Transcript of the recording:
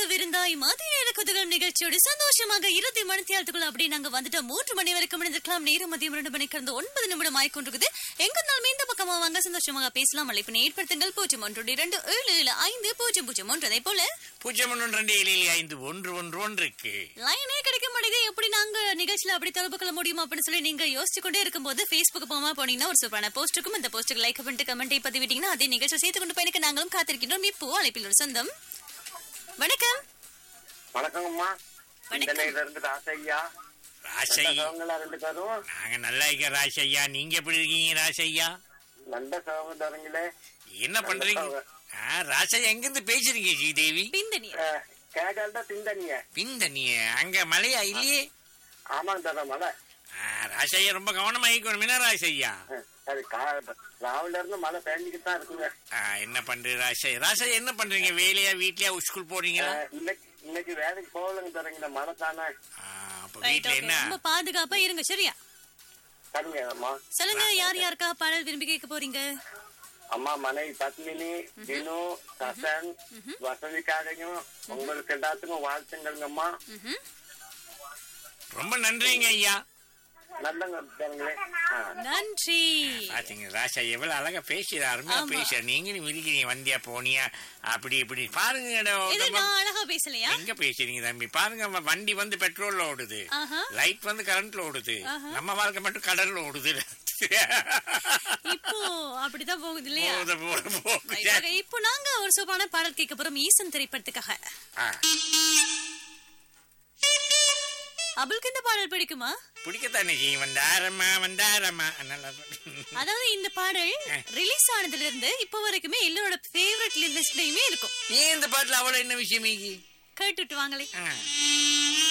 மனதிற்கு விருந்தாய் மதிய நேர குதகம் நிகழ்ச்சியோடு சந்தோஷமாக இறுதி மணித்தியாலத்துக்குள்ள அப்படி நாங்க வந்துட்டோம் மூன்று மணி வரைக்கும் இருந்திருக்கலாம் நேரம் மதியம் ரெண்டு மணிக்கு இருந்து ஒன்பது நிமிடம் ஆயிக்கொண்டிருக்குது எங்க நாள் இந்த பக்கமா வாங்க சந்தோஷமாக பேசலாம் அழைப்பினை ஏற்படுத்துங்கள் பூஜ்ஜியம் ஒன்று இரண்டு ஏழு ஏழு ஐந்து பூஜ்ஜியம் பூஜ்ஜியம் ஒன்று அதே போல பூஜ்ஜியம் ஒன்று ரெண்டு ஏழு ஏழு ஐந்து ஒன்று ஒன்று ஒன்றுக்கு லைனே கிடைக்க மாட்டேங்குது எப்படி நாங்க நிகழ்ச்சியில அப்படி தொடர்பு கொள்ள முடியுமா அப்படின்னு சொல்லி நீங்க யோசிச்சு கொண்டே இருக்கும்போது Facebook போமா போனீங்கன்னா ஒரு சூப்பரான போஸ்ட் இருக்கும் இந்த போஸ்ட்டுக்கு லைக் பண்ணிட்டு கமெண்ட் பதிவிட்டீங்கன்னா அதே நிகழ்ச்சி சேர்த்து கொண்டு பயணிக்க நாங்களும் காத்திருக்கின்றோம் இப்போ அழைப்பில் ஒரு சொந்தம் வணக்கம் வணக்கங்கம்மா வணக்கம். சென்னையில இருந்து ராசையா ராசை சகோங்களா ரெண்டு பேரும் நாங்க நல்லா இருக்க ராசையா நீங்க எப்படி இருக்கீங்க ராசையா நல்ல சகோதரங்களே என்ன பண்றீங்க ஆ, ராசையா எங்கிருந்து பேசுறீங்க ஸ்ரீதேவி பிந்தனியா கேட்டால்தான் திண்டனிய பிந்தனிய அங்க மழையா இல்லையே ஆமாங்க தானே மலை ஆ, ராசையா ரொம்ப கவனமா இருக்கணும் என்ன ராசையா அஹ், சரி கா ராவில இருந்து மழை பேஞ்சுக்கிட்டு தான் இருக்குங்க ஆ, என்ன பண்றது ராசை ராசையா என்ன பண்றீங்க வேலையா வீட்லயா ஸ்கூல் போறீங்களா அஹ், இன்னைக்கு இன்னைக்கு வேலைக்கு போகலங்க தரீங்க மழை தானே ஆ, அப்ப ரைட் வீட்ல ஓகே என்ன ரொம்ப பாதுகாப்பா இருங்க சரியா சரிங்க அம்மா சொல்லுங்க யார் யாருக்கா பாடல் விரும்பி கேட்க போறீங்க அம்மா மனைவி பத்மினி தினு சசன் வசதிக்காகவும் உங்களுக்கு எல்லாத்துக்கும் வாழ்த்துங்கள்ங்கம்மா ம்ஹும். ரொம்ப நன்றிங்க ஐயா நல்லங்க தரங்களே நன்றி பாத்தீங்க ராசா எவ்வளவு அழகா பேசுற அருமையா ஆமா. பேசுற நீங்களும் இருக்கிறீங்க வந்தியா போனியா அப்படி இப்படி பாருங்க இது நம்ம- நான் அழகா பேசலையா எங்க பேசுறீங்க தம்பி பாருங்க நம்ம வண்டி வந்து பெட்ரோல்ல ஓடுது ஆஹா லைட் வந்து கரண்ட்ல ஓடுது ஆஹா. நம்ம வாழ்க்கை மட்டும் கடல்ல ஓடுது இப்போ அப்படிதான் போகுது இல்லையா போகுது, போகுது, போகுது. Right, okay. இப்போ நாங்க ஒரு சூப்பரான பாடல் கேட்க போறோம் ஈசன் திரைப்படத்துக்காக ஆ, அவளுக்கு இந்த பாடல் பிடிக்குமா பிடிக்கத்தானே செய்யும் வந்தாரம்மா வந்தாரம்மா நல்லா அதாவது இந்த பாடல் ரிலீஸ் ஆனதுல இருந்து இப்போ வரைக்குமே எல்லாரோட ஃபேவரட் லிஸ்ட்லயுமே இருக்கும் ஏன் இந்த பாட்டுல அவ்வளவு என்ன விஷயம் கேட்டுட்டு வாங்களே ஆ